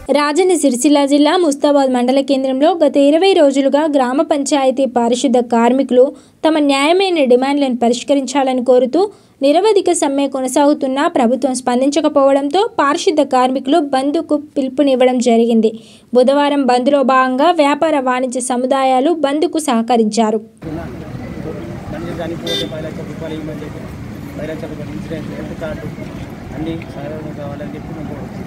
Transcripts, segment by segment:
రాజన్న సిరిసిల్ల జిల్లా ముస్తాబాద్ మండల కేంద్రంలో గత ఇరవై రోజులుగా గ్రామ పంచాయతీ పారిశుద్ధ కార్మికులు తమ న్యాయమైన డిమాండ్లను పరిష్కరించాలని కోరుతూ నిరవధిక సమ్మె కొనసాగుతున్నా ప్రభుత్వం స్పందించకపోవడంతో పారిశుద్ధ కార్మికులు బంద్కు పిలుపునివ్వడం జరిగింది బుధవారం బంద్లో భాగంగా వ్యాపార వాణిజ్య సముదాయాలు బంద్కు సహకరించారు మనిషి చనిపోతే పది లక్షల రూపాయలు ఇవ్వమని చెప్పి పది లక్షల రూపాయలు ఇన్సూరెన్స్ హెల్త్ కార్డు అన్నీ సహాయం కావాలని చెప్పి మేము కోరుతున్నాం.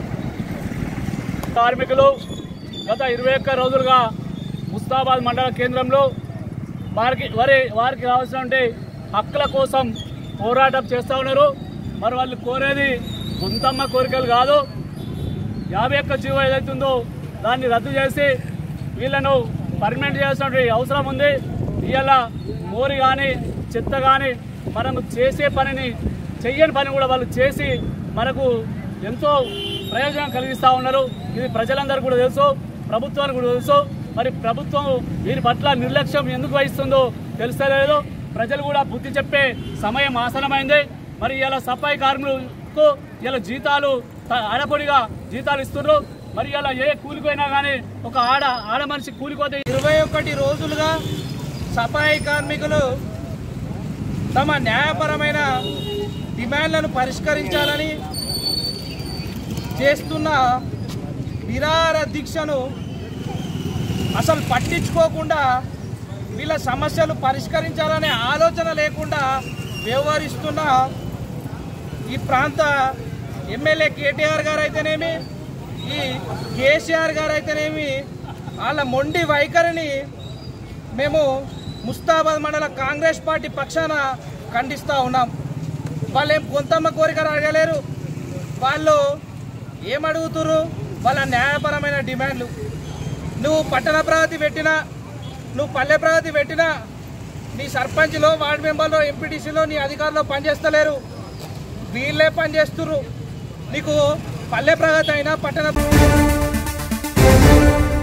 కార్మికులు గత ఇరవై ఒక్క రోజులుగా ముస్తాబాద్ మండల కేంద్రంలో వారికి వారి వారికి కావాల్సినటువంటి హక్కుల కోసం పోరాటం చేస్తూ ఉన్నారు మరి వాళ్ళు కోరేది గుంతమ్మ కోరికలు కాదు యాభై ఒక్క జీవో ఏదైతుందో దాన్ని రద్దు చేసి వీళ్ళను పర్మనెంట్ చేయాల్సినటువంటి అవసరం ఉంది ఇవాళ మోరి కానీ చెత్త కానీ మనము చేసే పనిని చెయ్యని పని కూడా వాళ్ళు చేసి మనకు ఎంతో ప్రయోజనం కలిగిస్తూ ఉన్నారు ఇది ప్రజలందరూ కూడా తెలుసు ప్రభుత్వానికి కూడా తెలుసు మరి ప్రభుత్వం వీరి పట్ల నిర్లక్ష్యం ఎందుకు వహిస్తుందో తెలుస్తలేదు ప్రజలు కూడా బుద్ధి చెప్పే సమయం ఆసనమైంది మరి ఇలా సఫాయి కార్మికులకు ఇలా జీతాలు త- ఆడపొడిగా జీతాలు ఇస్తున్నారు మరి ఇలా ఏ కూలిపోయినా కానీ ఒక ఆడ ఆడ మనిషి కూలిపోతే ఇరవై ఒకటి రోజులుగా సఫాయి కార్మికులు తమ న్యాయపరమైన డిమాండ్లను పరిష్కరించాలని చేస్తున్న నిరాహార దీక్షను అసలు పట్టించుకోకుండా వీళ్ళ సమస్యలు పరిష్కరించాలనే ఆలోచన లేకుండా వ్యవహరిస్తున్న ఈ ప్రాంత ఎమ్మెల్యే కేటీఆర్ గారు అయితేనేమి ఈ కేసీఆర్ గారు అయితేనేమి వాళ్ళ మొండి వైఖరిని మేము ముస్తాబాద్ మండల కాంగ్రెస్ పార్టీ పక్షాన ఖండిస్తూ ఉన్నాం వాళ్ళు ఏం కొంతమ్మ కోరికలు అడగలేరు వాళ్ళు ఏమడుగుతురు వాళ్ళ న్యాయపరమైన డిమాండ్లు నువ్వు పట్టణ ప్రగతి పెట్టినా నువ్వు పల్లె ప్రగతి పెట్టినా నీ సర్పంచ్లో వార్డు మెంబర్లో ఎంపీటీసీలో నీ అధికారులు పనిచేస్తలేరు వీళ్ళే పనిచేస్తుర్రు నీకు పల్లె ప్రగతి అయినా పట్టణ